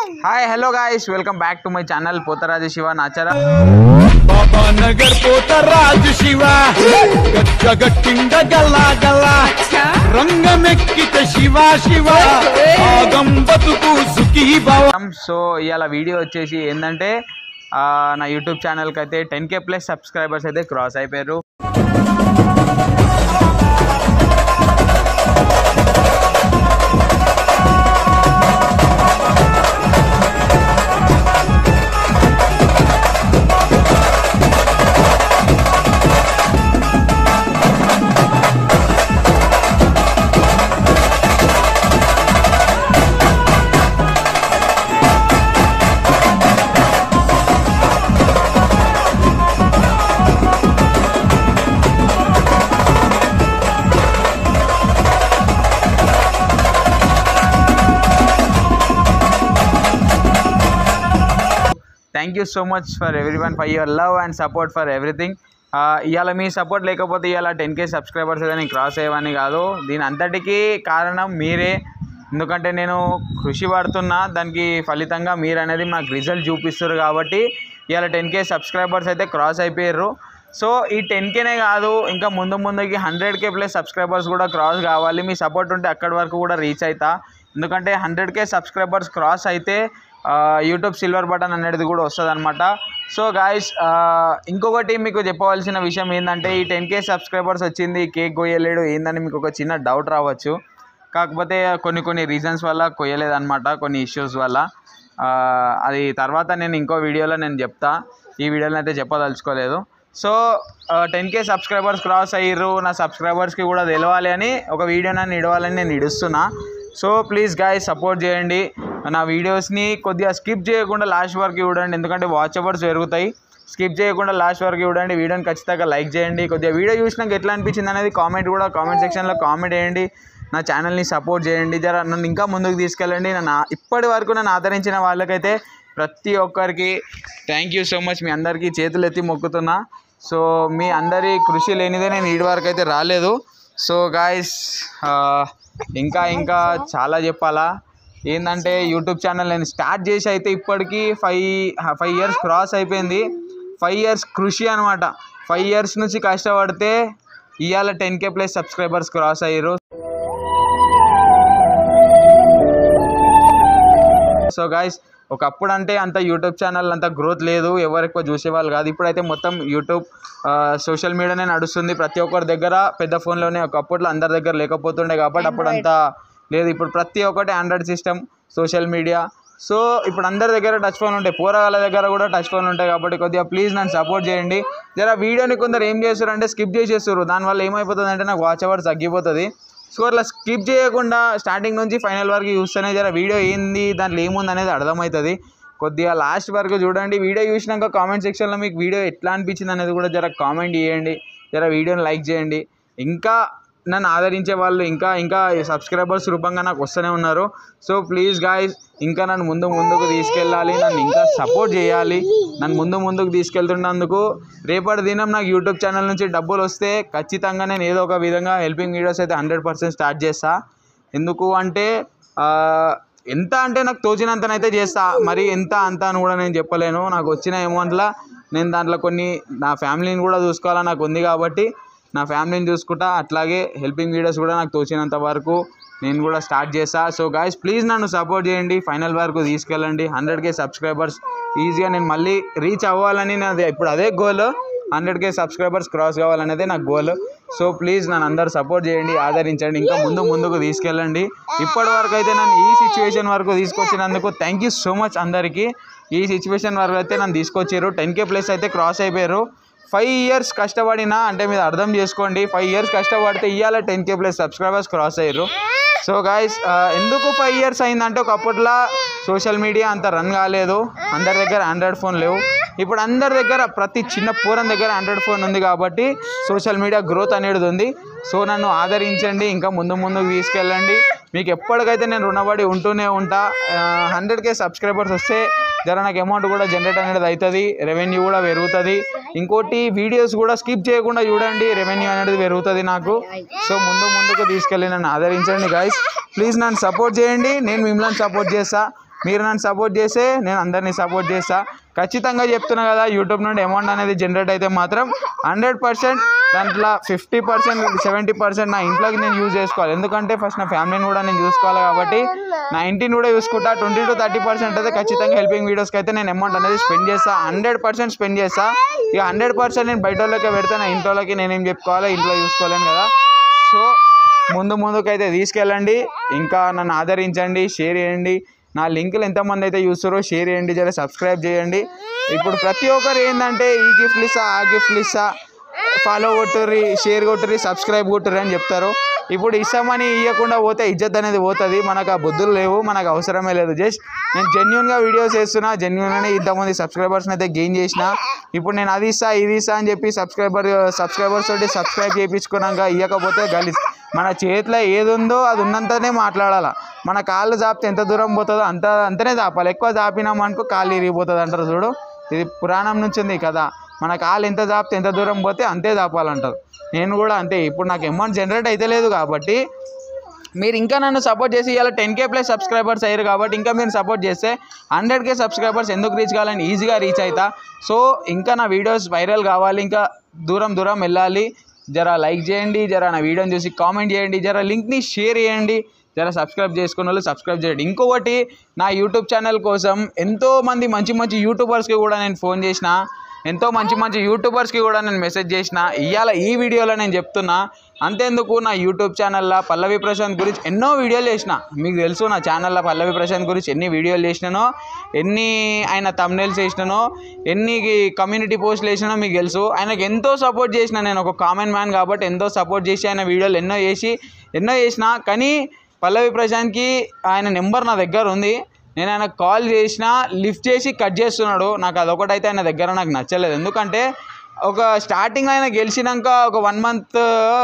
hi hello guys welcome back to my channel Potharaju Shiva Nachara Baba Nagar Potharaju Shiva గచ్చగట్టిండ Galla Galla రంగమెక్కిత Shiva Shiva ఆగం బతుకు సుఖీ భవ సో ఇవాళ వీడియో వచ్చేసి ఏంటంటే ఆ, నా యూట్యూబ్ ఛానల్కి అయితే టెన్ కే ప్లస్ సబ్స్క్రైబర్స్ అయితే క్రాస్ అయిపోయారు thank you so much for everyone for your love and support for everything ఇవాళ మీ సపోర్ట్ లేకపోతే ఇవాళ టెన్ కే సబ్స్క్రైబర్స్ అయితే నేను క్రాస్ అయ్యేవాడిని కాదు దీని అంతటికీ కారణం మీరే ఎందుకంటే నేను కృషి పడుతున్నా దానికి ఫలితంగా మీరు అనేది మాకు రిజల్ట్ చూపిస్తారు కాబట్టి ఇవాళ టెన్ కే సబ్స్క్రైబర్స్ అయితే క్రాస్ అయిపోయారు సో ఈ టెన్ కేనే కాదు ఇంకా ముందు ముందుకి హండ్రెడ్ కే ప్లస్ సబ్స్క్రైబర్స్ కూడా క్రాస్ కావాలి మీ సపోర్ట్ ఉంటే అక్కడి వరకు కూడా రీచ్ అవుతా ఎందుకంటే హండ్రెడ్ కే సబ్స్క్రైబర్స్ క్రాస్ అయితే ఆ, యూట్యూబ్ సిల్వర్ బటన్ అనేది కూడా వస్తుంది అనమాట సో గాయస్ ఇంకొకటి మీకు చెప్పవలసిన విషయం ఏంటంటే ఈ టెన్ కే సబ్స్క్రైబర్స్ వచ్చింది కేక్ కొయ్యలేడు ఏందని మీకు ఒక చిన్న డౌట్ రావచ్చు కాకపోతే కొన్ని కొన్ని రీజన్స్ వల్ల కొయ్యలేదన్నమాట కొన్ని ఇష్యూస్ వల్ల ఆ, అది తర్వాత నేను ఇంకో వీడియోలో నేను చెప్తా ఈ వీడియోలో అయితే చెప్పదలుచుకోలేదు so ten K subscribers cross అయ్యారు నా సబ్స్క్రైబర్స్కి కూడా తెలవాలి అని ఒక వీడియో నన్ను ఇడవాలని నేను ఇడుస్తున్నా సో ప్లీజ్ గాయ్ సపోర్ట్ చేయండి నా వీడియోస్ని కొద్దిగా స్కిప్ చేయకుండా లాస్ట్ వరకు చూడండి ఎందుకంటే వాచ్ అవర్స్ పెరుగుతాయి స్కిప్ చేయకుండా లాస్ట్ వరకు చూడండి వీడియోని ఖచ్చితంగా లైక్ చేయండి కొద్దిగా వీడియో చూసినాక ఎట్లా అనిపించింది అనేది కామెంట్ కూడా కామెంట్ సెక్షన్లో కామెంట్ చేయండి నా ఛానల్ని సపోర్ట్ చేయండి జర నన్ను ఇంకా ముందుకు తీసుకెళ్ళండి నన్ను ఆ- ఇప్పటి వరకు నన్ను ఆదరించిన వాళ్ళకైతే ప్రతి ఒక్కరికి థ్యాంక్ యూ సో మచ్ మీ అందరికీ చేతులు ఎత్తి మొక్కుతున్నా సో మీ అందరి కృషి లేనిదే నేను ఈడి వరకు అయితే రాలేదు సో గాయస్ ఇంకా ఇంకా చాలా చెప్పాలా ఏంటంటే యూట్యూబ్ ఛానల్ నేను స్టార్ట్ చేసి అయితే ఇప్పటికీ ఫైవ్ ఫైవ్ ఇయర్స్ క్రాస్ అయిపోయింది ఫైవ్ ఇయర్స్ కృషి అనమాట ఫైవ్ ఇయర్స్ నుంచి కష్టపడితే ఇవాళ ten K plus subscribers cross అయ్యారు సో గాయస్ ఒకప్పుడు అంటే అంత యూట్యూబ్ ఛానల్ అంత గ్రోత్ లేదు ఎవరు ఎక్కువ చూసేవాళ్ళు కాదు ఇప్పుడైతే మొత్తం యూట్యూబ్ సోషల్ మీడియానే నడుస్తుంది ప్రతి ఒక్కరి దగ్గర పెద్ద ఫోన్లోనే ఒకప్పట్లో అందరి దగ్గర లేకపోతుండే కాబట్టి అప్పుడు అంత లేదు ఇప్పుడు ప్రతి ఒక్కటి Android system social media so ఇప్పుడు అందరి దగ్గర టచ్ ఫోన్ ఉంటాయి పోరగాళ్ళ దగ్గర కూడా టచ్ ఫోన్ ఉంటాయి కాబట్టి కొద్దిగా ప్లీజ్ నన్ను సపోర్ట్ చేయండి జర వీడియోని కొందరు ఏం చేస్తారు అంటే స్కిప్ చేసేస్తారు దానివల్ల ఏమైపోతుంది అంటే నాకు వాచ్ అవర్స్ తగ్గిపోతుంది సో అట్లా స్కిప్ చేయకుండా స్టార్టింగ్ నుంచి ఫైనల్ వరకు చూస్తేనే జర వీడియో ఏంది దాంట్లో ఏముంది అనేది అర్థమవుతుంది కొద్దిగా లాస్ట్ వరకు చూడండి వీడియో చూసినాక కామెంట్ సెక్షన్లో మీకు వీడియో ఎట్లా అనిపించింది అనేది కూడా జర కామెంట్ చేయండి జర వీడియోని లైక్ చేయండి ఇంకా నన్ను ఆదరించే వాళ్ళు ఇంకా ఇంకా సబ్స్క్రైబర్స్ రూపంగా నాకు వస్తూనే ఉన్నారు సో ప్లీజ్ గాయస్ ఇంకా నన్ను ముందు ముందుకు తీసుకెళ్ళాలి నన్ను ఇంకా సపోర్ట్ చేయాలి నన్ను ముందు ముందుకు తీసుకెళ్తున్నందుకు రేపటి దినం నాకు యూట్యూబ్ ఛానల్ నుంచి డబ్బులు వస్తే ఖచ్చితంగా నేను ఏదో ఒక విధంగా హెల్పింగ్ వీడియోస్ అయితే హండ్రెడ్ పర్సెంట్ స్టార్ట్ చేస్తా ఎందుకు అంటే ఆ, ఎంత అంటే నాకు తోచినంతనైతే చేస్తా మరి ఎంత అంత అని కూడా నేను చెప్పలేను నాకు వచ్చిన అమౌంట్లో నేను దాంట్లో కొన్ని నా ఫ్యామిలీని కూడా చూసుకోవాలని నాకు ఉంది కాబట్టి నా ఫ్యామిలీని చూసుకుంటా అట్లాగే హెల్పింగ్ వీడియోస్ కూడా నాకు తోచినంత వరకు నేను కూడా స్టార్ట్ చేస్తా సో గాయస్ ప్లీజ్ నన్ను సపోర్ట్ చేయండి ఫైనల్ వరకు తీసుకెళ్ళండి హండ్రెడ్ కే సబ్స్క్రైబర్స్ ఈజీగా నేను మళ్ళీ రీచ్ అవ్వాలని నాది ఇప్పుడు అదే goal hundred K subscribers cross కావాలనేదే నా గోల్ సో ప్లీజ్ నన్ను అందరు సపోర్ట్ చేయండి ఆదరించండి ఇంకా ముందు ముందుకు తీసుకెళ్ళండి ఇప్పటి వరకు అయితే నన్ను ఈ సిచ్యువేషన్ వరకు తీసుకొచ్చినందుకు థ్యాంక్ యూ సో మచ్ అందరికీ ఈ సిచ్యువేషన్ వరకు అయితే నన్ను తీసుకొచ్చారు టెన్ కే ప్లస్ అయితే క్రాస్ అయిపోయారు ఫైవ్ ఇయర్స్ కష్టపడినా అంటే మీరు అర్థం చేసుకోండి ఫైవ్ ఇయర్స్ కష్టపడితే ఇవాళ ten K plus subscribers cross అయ్యారు సో గాయస్ ఎందుకు ఫైవ్ ఇయర్స్ అయిందంటే ఒకప్పట్లో సోషల్ మీడియా అంత రన్ కాలేదు అందరి దగ్గర ఆండ్రాయిడ్ ఫోన్ లేవు ఇప్పుడు అందరి దగ్గర ప్రతి చిన్న పూరం దగ్గర ఆండ్రాయిడ్ ఫోన్ ఉంది కాబట్టి సోషల్ మీడియా గ్రోత్ అనేది ఉంది సో నన్ను ఆదరించండి ఇంకా ముందు ముందుకు తీసుకెళ్ళండి మీకు ఎప్పటికైతే నేను రుణపడి ఉంటూనే ఉంటా హండ్రెడ్ కే సబ్స్క్రైబర్స్ వస్తే జర నాకు అమౌంట్ కూడా జనరేట్ అనేది అవుతుంది రెవెన్యూ కూడా పెరుగుతుంది ఇంకోటి వీడియోస్ కూడా స్కిప్ చేయకుండా చూడండి రెవెన్యూ అనేది పెరుగుతుంది నాకు సో ముందు ముందుకు తీసుకెళ్ళి నన్ను ఆదరించండి గాయస్ ప్లీజ్ నన్ను సపోర్ట్ చేయండి నేను మిమ్మల్ని సపోర్ట్ చేస్తా మీరు నన్ను సపోర్ట్ చేస్తే నేను అందరినీ సపోర్ట్ చేస్తా ఖచ్చితంగా చెప్తున్నా కదా యూట్యూబ్ నుండి అమౌంట్ అనేది జనరేట్ అయితే మాత్రం హండ్రెడ్ పర్సెంట్ దాంట్లో ఫిఫ్టీ పర్సెంట్ సెవెంటీ పర్సెంట్ నా ఇంట్లోకి నేను యూజ్ చేసుకోవాలి ఎందుకంటే ఫస్ట్ నా ఫ్యామిలీని కూడా నేను చూసుకోవాలి కాబట్టి నా ఇంటిని కూడా చూసుకుంటా ట్వంటీ టు థర్టీ పర్సెంట్ అయితే ఖచ్చితంగా హెల్పింగ్ వీడియోస్కి అయితే నేను అమౌంట్ అనేది స్పెండ్ చేస్తా హండ్రెడ్ పర్సెంట్ స్పెండ్ చేస్తా ఇక హండ్రెడ్ పర్సెంట్ నేను బయట వాళ్ళకే పెడితే నా ఇంట్లోకి నేనేం చెప్పుకోవాలి ఇంట్లో చూసుకోలేను కదా సో ముందు ముందుకైతే తీసుకెళ్ళండి ఇంకా నన్ను ఆదరించండి షేర్ చేయండి నా లింకులు ఎంతమంది అయితే చూస్తారో షేర్ చేయండి జర సబ్స్క్రైబ్ చేయండి ఇప్పుడు ప్రతి ఒక్కరు ఏంటంటే ఈ గిఫ్ట్లు ఇస్తా ఆ గిఫ్ట్లు ఇస్తా ఫాలో కొట్టుర్రి షేర్ కొట్టుర్రి సబ్స్క్రైబ్ కొట్టుర్రి అని చెప్తారు ఇప్పుడు ఇస్తామని ఇవ్వకుండా పోతే ఇజ్జత్ అనేది పోతుంది మనకు ఆ బుద్ధులు లేవు మనకు అవసరమే లేదు జస్ట్ నేను జెన్యున్గా వీడియోస్ చేస్తున్నా జెన్యున్గానే ఇంతమంది సబ్స్క్రైబర్స్ని అయితే గెయిన్ చేసిన ఇప్పుడు నేను అది ఇస్తా ఇది ఇస్తా అని చెప్పి సబ్స్క్రైబర్ సబ్స్క్రైబర్స్ తోటి సబ్స్క్రైబ్ చేయించుకున్నాక ఇవ్వకపోతే గలీజ్ మన చేతిలో ఏది ఉందో అది ఉన్నంతనే మాట్లాడాలా మన కాళ్ళు చాపితే ఎంత దూరం పోతుందో అంత అంతనే చాపాలి ఎక్కువ చాపినాం అనుకో కాళ్ళు ఇరిగిపోతుంది అంటారు చూడు ఇది పురాణం నుంచి ఉంది కదా మన కాలు ఎంత చాపితే ఎంత దూరం పోతే అంతే చాపాలంటారు నేను కూడా అంతే ఇప్పుడు నాకు అమౌంట్ జనరేట్ అయితే లేదు కాబట్టి మీరు ఇంకా నన్ను సపోర్ట్ చేసి ఇవాళ టెన్ కే ప్లస్ సబ్స్క్రైబర్స్ అయ్యారు కాబట్టి ఇంకా మీరు సపోర్ట్ చేస్తే హండ్రెడ్ కే సబ్స్క్రైబర్స్ ఎందుకు రీచ్ కావాలని ఈజీగా రీచ్ అవుతా సో ఇంకా నా వీడియోస్ వైరల్ కావాలి ఇంకా దూరం దూరం వెళ్ళాలి జర లైక్ చేయండి జర నా వీడియోని చూసి కామెంట్ చేయండి జర లింక్ని షేర్ చేయండి జర సబ్స్క్రైబ్ చేసుకున్న వాళ్ళు సబ్స్క్రైబ్ చేయండి ఇంకొకటి నా యూట్యూబ్ ఛానల్ కోసం ఎంతో మంది మంచి మంచి యూట్యూబర్స్కి కూడా నేను ఫోన్ చేసిన ఎంతో మంచి మంచి యూట్యూబర్స్కి కూడా నేను మెసేజ్ చేసిన ఇవాళ ఈ వీడియోలో నేను చెప్తున్నా అంతేందుకు నా యూట్యూబ్ ఛానల్లో పల్లవి ప్రశాంత్ గురించి ఎన్నో వీడియోలు చేసిన మీకు తెలుసు నా ఛానల్లో పల్లవి ప్రశాంత్ గురించి ఎన్ని వీడియోలు చేసినానో ఎన్ని ఆయన తమ్నేల్స్ చేసినానో ఎన్ని కమ్యూనిటీ పోస్టులు వేసినానో మీకు తెలుసు ఆయనకు ఎంతో సపోర్ట్ చేసిన నేను ఒక కామన్ మ్యాన్ కాబట్టి ఎంతో సపోర్ట్ చేసి ఆయన వీడియోలు ఎన్నో చేసి ఎన్నో చేసిన కానీ పల్లవి ప్రశాంత్కి ఆయన నెంబర్ నా దగ్గర ఉంది నేను ఆయనకు కాల్ చేసిన లిఫ్ట్ చేసి కట్ చేస్తున్నాడు నాకు అదొకటైతే ఆయన దగ్గర నాకు నచ్చలేదు ఎందుకంటే ఒక స్టార్టింగ్ ఆయన గెలిచినాక ఒక వన్ మంత్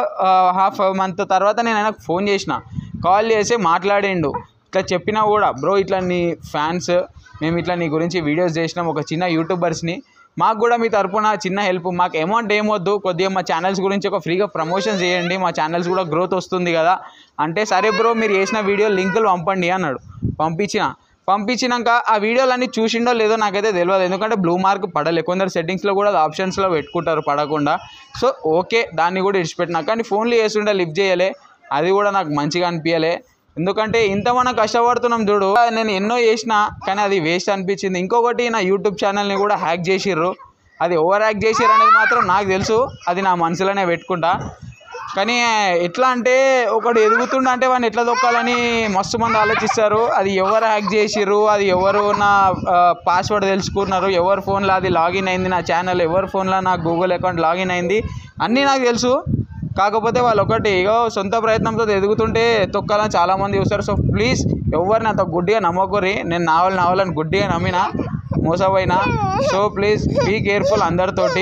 హాఫ్ మంత్ తర్వాత నేను ఆయనకు ఫోన్ చేసిన కాల్ చేసి మాట్లాడిండు ఇట్లా చెప్పినా కూడా బ్రో ఇట్లా నీ ఫ్యాన్స్ మేము ఇట్లా నీ గురించి వీడియోస్ చేసినాం ఒక చిన్న యూట్యూబర్స్ని మాకు కూడా మీ తరపున చిన్న హెల్ప్ మాకు అమౌంట్ ఏమొద్దు కొద్దిగా మా ఛానల్స్ గురించి ఒక ఫ్రీగా ప్రమోషన్ చేయండి మా ఛానల్స్ కూడా గ్రోత్ వస్తుంది కదా అంటే సరే బ్రో మీరు చేసిన వీడియో లింకులు పంపండి అన్నాడు పంపించిన పంపించినాక ఆ వీడియోలన్నీ చూసిండో లేదో నాకైతే తెలియదు ఎందుకంటే బ్లూ మార్క్ పడలే కొందరు సెట్టింగ్స్లో కూడా అది ఆప్షన్స్లో పెట్టుకుంటారు పడకుండా సో ఓకే దాన్ని కూడా ఇడిచిపెట్టినా కానీ ఫోన్లు చేస్తుంటే లిఫ్ట్ చేయలే అది కూడా నాకు మంచిగా అనిపించలే ఎందుకంటే ఇంత మనం కష్టపడుతున్నాం చూడు నేను ఎన్నో చేసినా కానీ అది వేస్ట్ అనిపించింది ఇంకొకటి నా యూట్యూబ్ ఛానల్ని కూడా హ్యాక్ చేసిర్రు అది ఓవర్ హ్యాక్ చేసిర్రు అనేది మాత్రం నాకు తెలుసు అది నా మనసులోనే పెట్టుకుంటా కానీ ఎట్లా అంటే ఒకడు ఎదుగుతుండ అంటే వాడిని ఎట్లా దొక్కాలని మస్తు మంది ఆలోచిస్తారు అది ఎవరు హ్యాక్ చేసిర్రు అది ఎవరు నా పాస్వర్డ్ తెలుసుకున్నారు ఎవరి ఫోన్లో అది లాగిన్ అయింది నా ఛానల్ ఎవరి ఫోన్లో నా గూగుల్ అకౌంట్ లాగిన్ అయింది అన్నీ నాకు తెలుసు కాకపోతే వాళ్ళు ఒకటి ఇగో సొంత ప్రయత్నంతో ఎదుగుతుంటే తొక్కాలని చాలామంది చూస్తారు సో ప్లీజ్ ఎవరిని అంత గుడ్డిగా నమ్మకూరి నేను నావల్ నావలని గుడ్డిగా నమ్మిన మోసపోయినా సో ప్లీజ్ బీ కేర్ఫుల్ అందరితోటి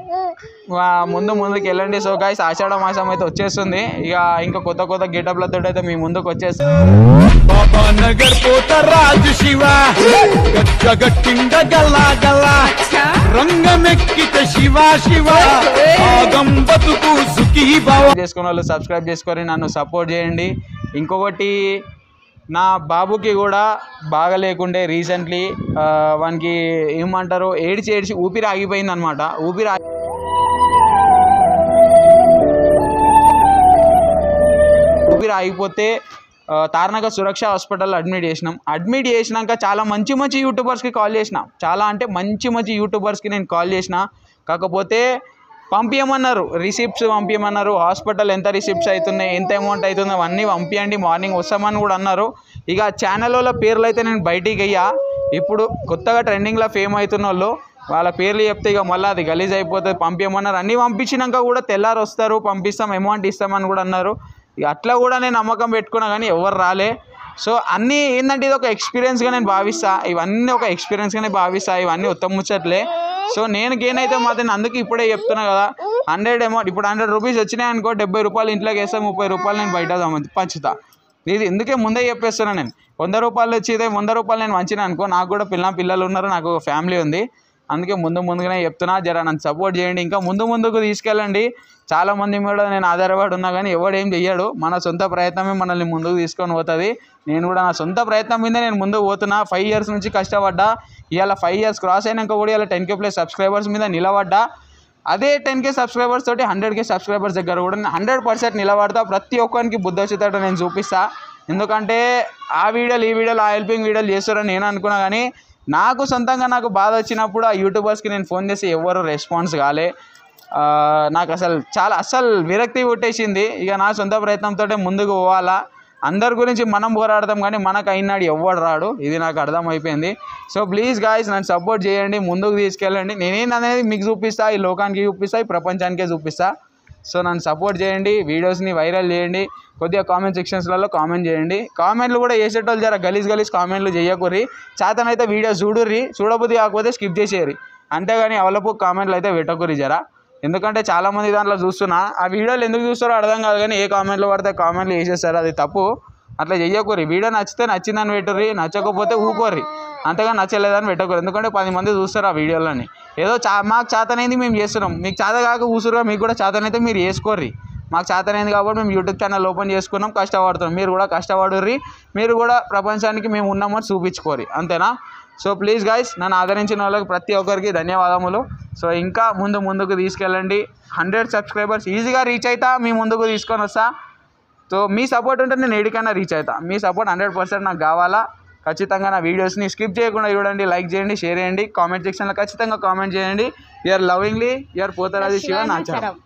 వా- ముందు ముందుకు వెళ్ళండి సో గాయస్ ఆషాఢ మాసం అయితే వచ్చేస్తుంది ఇక ఇంకా కొత్త కొత్త గెటప్లతో అయితే మీ ముందుకు వచ్చేస్తుంది బాబా నగర్ పోత రాజు శివ గచ్చగట్టిండ గల్లా గల్లా రంగమెక్కిత శివ శివ ఆగం బతుకు సుఖీ భవ చేసుకున్న వాళ్ళు సబ్స్క్రైబ్ చేసుకొని నన్ను సపోర్ట్ చేయండి ఇంకొకటి నా బాబుకి కూడా బాగా లేకుండే రీసెంట్లీ వానికి ఏమంటారు ఏడిచి ఏడిచి ఊపిరి ఆగిపోయింది అనమాట ఊపిరి ఆగి- ఊపిరి ఆగిపోతే ఆ, తారనగర్ సురక్ష హాస్పిటల్ అడ్మిట్ చేసినాం అడ్మిట్ చేసినాక చాలా మంచి మంచి యూట్యూబర్స్కి కాల్ చేసిన చాలా అంటే మంచి మంచి యూట్యూబర్స్కి నేను కాల్ చేసిన కాకపోతే పంపించమన్నారు రిసిప్ట్స్ పంపించమన్నారు హాస్పిటల్ ఎంత రిసిప్ట్స్ అవుతున్నాయి ఎంత అమౌంట్ అవుతుందో అవన్నీ పంపించండి మార్నింగ్ వస్తామని కూడా అన్నారు ఇక ఛానల్ వాళ్ళ పేర్లు అయితే నేను బయటికి అయ్యా ఇప్పుడు కొత్తగా ట్రెండింగ్లో ఫేమ్ అవుతున్న వాళ్ళు వాళ్ళ పేర్లు చెప్తే ఇక మళ్ళీ అది గలీజ్ అయిపోతుంది పంపించమన్నారు అన్నీ పంపించినాక కూడా తెల్లారు వస్తారు పంపిస్తాం అమౌంట్ ఇస్తామని కూడా అన్నారు ఇక అట్లా కూడా నేను నమ్మకం పెట్టుకున్నా కానీ ఎవరు రాలే సో అన్నీ ఏంటంటే ఇది ఒక ఎక్స్పీరియన్స్గా నేను భావిస్తా ఇవన్నీ ఒక ఎక్స్పీరియన్స్గానే భావిస్తా ఇవన్నీ ఉత్తమ ముచ్చట్లే సో నేను గెయిన్ అయితే మాత్రం అందుకే ఇప్పుడే చెప్తున్నా కదా హండ్రెడ్ అమౌంట్ ఇప్పుడు హండ్రెడ్ రూపీస్ వచ్చినాయి అనుకో డెబ్బై రూపాయలు ఇంట్లోకి వేస్తే ముప్పై రూపాయలు నేను బయట దమ్మ- పంచుతా ఇది ఎందుకే ముందే చెప్పేస్తున్నా నేను వంద రూపాయలు వచ్చి ఇదే వంద రూపాయలు నేను మంచిగా అనుకో నాకు కూడా పిల్ల పిల్లలు ఉన్నారు నాకు ఒక ఫ్యామిలీ ఉంది అందుకే ముందు ముందుగానే చెప్తున్నా జర నన్ను సపోర్ట్ చేయండి ఇంకా ముందు ముందుకు తీసుకెళ్ళండి చాలా మంది మీద నేను ఆధారపడి ఉన్నా కానీ ఎవడు ఏం చెయ్యడు మన సొంత ప్రయత్నమే మనల్ని ముందుకు తీసుకొని పోతుంది నేను కూడా నా సొంత ప్రయత్నం మీదే నేను ముందుకు పోతున్నా ఫైవ్ ఇయర్స్ నుంచి కష్టపడ్డా ఇవాళ ఫైవ్ ఇయర్స్ క్రాస్ అయినాక కూడా ఇలా టెన్ కే ప్లస్ సబ్స్క్రైబర్స్ మీద నిలబడ్డా అదే టెన్ కే సబ్స్క్రైబర్స్ తోటి హండ్రెడ్ కే సబ్స్క్రైబర్స్ దగ్గర కూడా హండ్రెడ్ పర్సెంట్ నిలబడతా ప్రతి ఒక్కరికి బుద్ధి వచ్చేటట్టు నేను చూపిస్తా ఎందుకంటే ఆ వీడియోలు ఈ వీడియోలు ఆ హెల్పింగ్ వీడియోలు చేస్తారని నేను అనుకున్నా కానీ నాకు సొంతంగా నాకు బాధ వచ్చినప్పుడు ఆ యూట్యూబర్స్కి నేను ఫోన్ చేసి ఎవరు రెస్పాన్స్ కాలే ఆ, నాకు అసలు చాలా అస్సలు విరక్తి పుట్టేసింది ఇక నా సొంత ప్రయత్నంతో ముందుకు పోవాలా అందరి గురించి మనం పోరాడతాం కానీ మనకు అయినాడు ఎవ్వడు రాడు ఇది నాకు అర్థమైపోయింది సో ప్లీజ్ గాయస్ నన్ను సపోర్ట్ చేయండి ముందుకు తీసుకెళ్ళండి నేనేందనేది మీకు చూపిస్తా ఈ లోకానికి చూపిస్తా ఈ ప్రపంచానికే చూపిస్తా సో నన్ను సపోర్ట్ చేయండి వీడియోస్ని వైరల్ చేయండి కొద్దిగా కామెంట్ సెక్షన్స్లలో కామెంట్ చేయండి కామెంట్లు కూడా చేసేటోళ్ళు జర గలీజ్ గలీజ్ కామెంట్లు చేయకూరి చేతనైతే వీడియోస్ చూడుర్రి చూడబుద్ధి కాకపోతే స్కిప్ చేసేయరి అంతేగాని అవలపు కామెంట్లు అయితే పెట్టకూరి జరా ఎందుకంటే చాలామంది దాంట్లో చూస్తున్నా ఆ వీడియోలు ఎందుకు చూస్తారో అర్థం కాదు కానీ ఏ కామెంట్లు పడితే కామెంట్లు వేసేస్తారు అది తప్పు అట్లా చెయ్యకూరి వీడియో నచ్చితే నచ్చిందని పెట్టుర్రి నచ్చకపోతే ఊకోర్రి అంతగా నచ్చలేదని పెట్టకూడదు ఎందుకంటే పది మంది చూస్తారు ఆ వీడియోలని ఏదో చా మాకు చేతనైంది మేము చేస్తున్నాం మీకు చేత కాక కూసురుగా మీకు కూడా చేతనైతే మీరు చేసుకోర్రి మాకు చేతనైంది కాబట్టి మేము యూట్యూబ్ ఛానల్ ఓపెన్ చేసుకున్నాం కష్టపడుతున్నాం మీరు కూడా కష్టపడుర్రి మీరు కూడా ప్రపంచానికి మేము ఉన్నామని చూపించుకోరి అంతేనా సో ప్లీజ్ గైస్ నన్ను ఆదరించిన వాళ్ళకి ప్రతి ఒక్కరికి ధన్యవాదములు సో ఇంకా ముందు ముందుకు తీసుకెళ్ళండి హండ్రెడ్ సబ్స్క్రైబర్స్ ఈజీగా రీచ్ అవుతా మీ ముందుకు తీసుకొని వస్తా సో మీ సపోర్ట్ ఉంటే నేను ఎడికైనా రీచ్ అవుతా మీ సపోర్ట్ హండ్రెడ్ పర్సెంట్ నాకు కావాలా ఖచ్చితంగా నా వీడియోస్ని స్కిప్ చేయకుండా చూడండి లైక్ చేయండి షేర్ చేయండి కామెంట్ సెక్షన్లో ఖచ్చితంగా కామెంట్ చేయండి your lovingly your Potharaju Shiva Nacharam